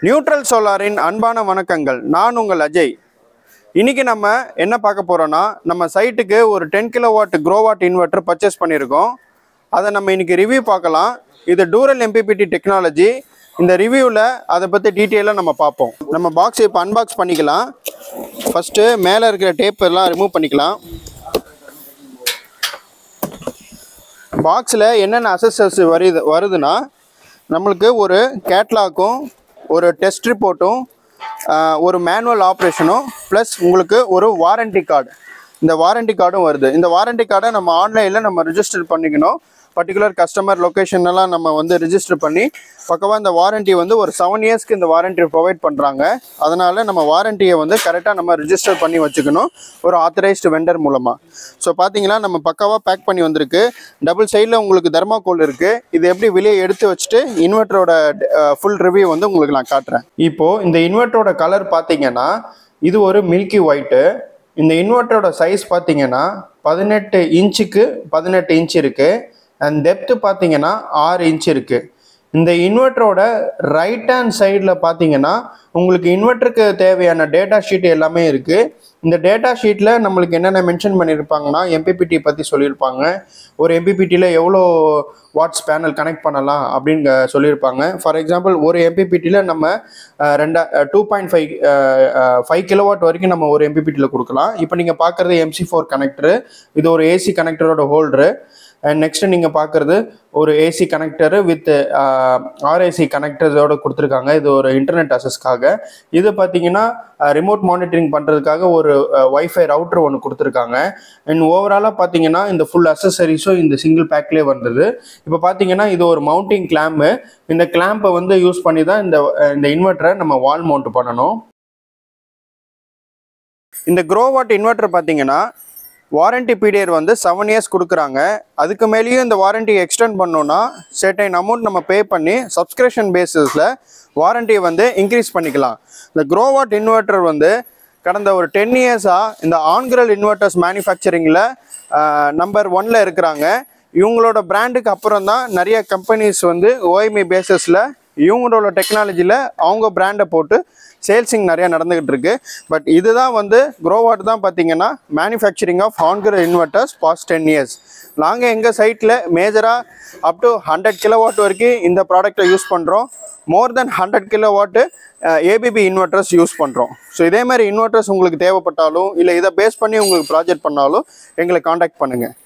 neutral சோலாரின் அன்பான வணக்கங்கள் நான் உங்கள் அஜய் இன்னைக்கு நம்ம என்ன பார்க்க போறோம்னா நம்ம சைட்டுக்கு ஒரு ten kilo watt Growatt inverter purchase பண்ணியிருக்கோம் அதை நம்ம இன்னைக்கு ரிவ்யூ பார்க்கலாம் இது டூரல் எம்பிபிடி டெக்னாலஜி இந்த ரிவ்யூவில் அதை பற்றி டீட்டெயிலாக நம்ம பார்ப்போம் நம்ம பாக்ஸ் இப்போ அன்பாக்ஸ் பண்ணிக்கலாம் ஃபஸ்ட்டு மேலே இருக்கிற டேப் எல்லாம் ரிமூவ் பண்ணிக்கலாம் பாக்ஸில் என்னென்ன அசஸஸ் வருது வருதுன்னா நம்மளுக்கு ஒரு கேட்லாக்கும் ஒரு டெஸ்ட் ரிப்போர்ட்டும் ஒரு மேனுவல் ஆப்ரேஷனும் ப்ளஸ் உங்களுக்கு ஒரு வாரண்டி கார்டு இந்த வாரண்டி கார்டும் வருது இந்த வாரண்டி கார்டை நம்ம ஆன்லைனில் நம்ம ரிஜிஸ்டர் பண்ணிக்கணும் பர்டிகுலர் கஸ்டமர் லொக்கேஷன் எல்லாம் நம்ம வந்து ரிஜிஸ்டர் பண்ணி பக்கவாக இந்த வாரண்டி வந்து ஒரு செவன் இயர்ஸ்க்கு இந்த வாரண்டி ப்ரொவைட் பண்ணுறாங்க அதனால் நம்ம வாரண்டியை வந்து கரெக்டாக நம்ம ரிஜிஸ்டர் பண்ணி வச்சுக்கணும் ஒரு ஆத்தரைஸ்டு வெண்டர் மூலமாக ஸோ பார்த்தீங்கன்னா நம்ம பக்காவாக பேக் பண்ணி வந்திருக்கு டபுள் சைடில் உங்களுக்கு தர்மாக்கோல் இருக்குது இது எப்படி வெளியே எடுத்து வச்சுட்டு இன்வெர்ட்டரோட ஃபுல் ரிவ்யூ வந்து உங்களுக்கு நான் காட்டுறேன் இப்போது இந்த இன்வெர்ட்டரோட கலர் பார்த்தீங்கன்னா இது ஒரு மில்கி ஒயிட்டு இந்த இன்வெர்ட்டரோட சைஸ் பார்த்தீங்கன்னா பதினெட்டு இன்ச்சுக்கு பதினெட்டு இன்ச் இருக்குது அண்ட் டெப்த்து பார்த்தீங்கன்னா ஆறு இன்ச் இருக்குது இந்த இன்வெர்ட்டரோட ரைட் ஹேண்ட் சைடில் பார்த்தீங்கன்னா உங்களுக்கு இன்வெர்ட்டருக்கு தேவையான டேட்டா ஷீட் எல்லாமே இருக்குது இந்த டேட்டா ஷீட்டில் நம்மளுக்கு என்னென்ன மென்ஷன் பண்ணியிருப்பாங்கன்னா எம்பிபிடி பற்றி சொல்லியிருப்பாங்க ஒரு எம்பிபிடியில் எவ்வளோ வாட்ஸ் பேனல் கனெக்ட் பண்ணலாம் அப்படின்னு சொல்லியிருப்பாங்க ஃபார் எக்ஸாம்பிள் ஒரு எம்பிபிடியில் நம்ம அஹ், ரெண்டா two point five five kilowatt வரைக்கும் நம்ம ஒரு எம்பிபிடியில் கொடுக்கலாம் இப்போ நீங்கள் பார்க்குறது எம்சி ஃபோர் கனெக்டரு இது ஒரு ஏசி கனெக்டரோட ஹோல்டரு அண்ட் நெக்ஸ்ட் நீங்கள் பார்க்குறது ஒரு ஏசி கனெக்டரு வித் ஆர்ஏசி கனெக்டர்ஸோட கொடுத்துருக்காங்க இது ஒரு இன்டர்நெட் அசஸ்க்காக இது பார்த்தீங்கன்னா ரிமோட் மானிட்டரிங் பண்ணுறதுக்காக ஒரு வைஃபை ரவுட்டர் ஒன்று கொடுத்துருக்காங்க அண்ட் ஓவராலாக பார்த்தீங்கன்னா இந்த ஃபுல் அசசரிஸும் இந்த சிங்கிள் பேக்லேயே வந்தது இப்போ பார்த்தீங்கன்னா இது ஒரு மவுண்டிங் கிளாம்பு இந்த கிளாம்பை வந்து யூஸ் பண்ணி தான் இந்த அஹ், இந்த இன்வெர்ட்டரை நம்ம வால் மவுண்ட் பண்ணணும் இந்த க்ரோவாட் இன்வெர்ட்டர் பார்த்தீங்கன்னா வாரண்டி பீரியட் வந்து செவன் இயர்ஸ் கொடுக்குறாங்க அதுக்கு மேலேயும் இந்த வாரண்டி எக்ஸ்டெண்ட் பண்ணோன்னா certain அமௌண்ட் நம்ம பே பண்ணி சப்ஸ்கிரிப்ஷன் பேசிஸில் வாரண்டியை வந்து இன்க்ரீஸ் பண்ணிக்கலாம் இந்த க்ரோவாட் இன்வெர்ட்டர் வந்து கடந்த ஒரு டென் இயர்ஸாக இந்த ஆன்கிரல் இன்வெர்ட்டர்ஸ் மேனுஃபேக்சரிங்கில் நம்பர் ஒன்ல இருக்கிறாங்க இவங்களோட பிராண்டுக்கு அப்புறம் தான் நிறைய கம்பெனிஸ் வந்து ஓஎம்இ பேசிஸில் இவங்களோட டெக்னாலஜியில் அவங்க பிராண்டை போட்டு சேல்ஸிங் நிறையா நடந்துகிட்டு இருக்கு பட் இதுதான் வந்து க்ரோவாட் தான் பார்த்தீங்கன்னா மேனுஃபேக்சரிங் ஆஃப் ஆன்கிற இன்வெர்ட்டர்ஸ் பாஸ்ட் டென் இயர்ஸ் நாங்கள் எங்கள் சைட்டில் மேஜராக அப் டு ஹண்ட்ரட் கிலோவாட் வரைக்கும் இந்த ப்ராடக்ட்டை யூஸ் பண்ணுறோம் more than hundred kilowatt ABB inverters use பண்ணுறோம் ஸோ இதே மாதிரி இன்வெர்ட்டர்ஸ் உங்களுக்கு தேவைப்பட்டாலும் இல்லை இதை பேஸ் பண்ணி உங்களுக்கு ப்ராஜெக்ட் பண்ணாலும் எங்களை காண்டாக்ட் பண்ணுங்கள்